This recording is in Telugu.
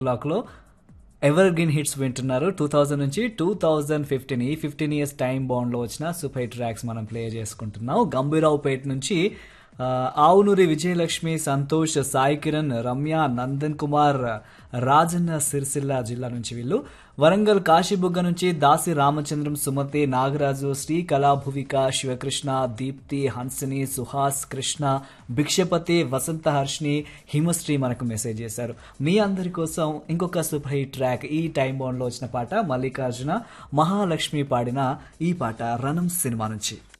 బ్లాక్లో ఎవర్ గ్రీన్ హిట్స్ వింటున్నారు టూ థౌజండ్ నుంచి టూ థౌజండ్ ఫిఫ్టీన్ ఈ ఫిఫ్టీన్ ఇయర్స్ టైం బాండ్లో వచ్చిన సూపర్ హిట్ ట్రాక్స్ మనం ప్లే చేసుకుంటున్నాం గంభీరావుపేట నుంచి ఆ, ఆవునూరి విజయలక్ష్మి సంతోష్ సాయి కిరణ్ రమ్య నందన్ కుమార్ రాజన్న సిరిసిల్ల జిల్లా నుంచి వీళ్ళు వరంగల్ కాశీబుగ్గ నుంచి దాసి రామచంద్రం సుమతి నాగరాజు శ్రీ కళాభువిక శివకృష్ణ దీప్తి హన్సిని సుహాస్ కృష్ణ భిక్షపతి వసంత హర్షిని హిమశ్రీ మనకు మెసేజ్ చేశారు మీ అందరి కోసం ఇంకొక సూపర్ హిట్ ట్రాక్ ఈ టైం బాండ్లో వచ్చిన పాట మల్లికార్జున మహాలక్ష్మి పాడిన ఈ పాట రణం సినిమా నుంచి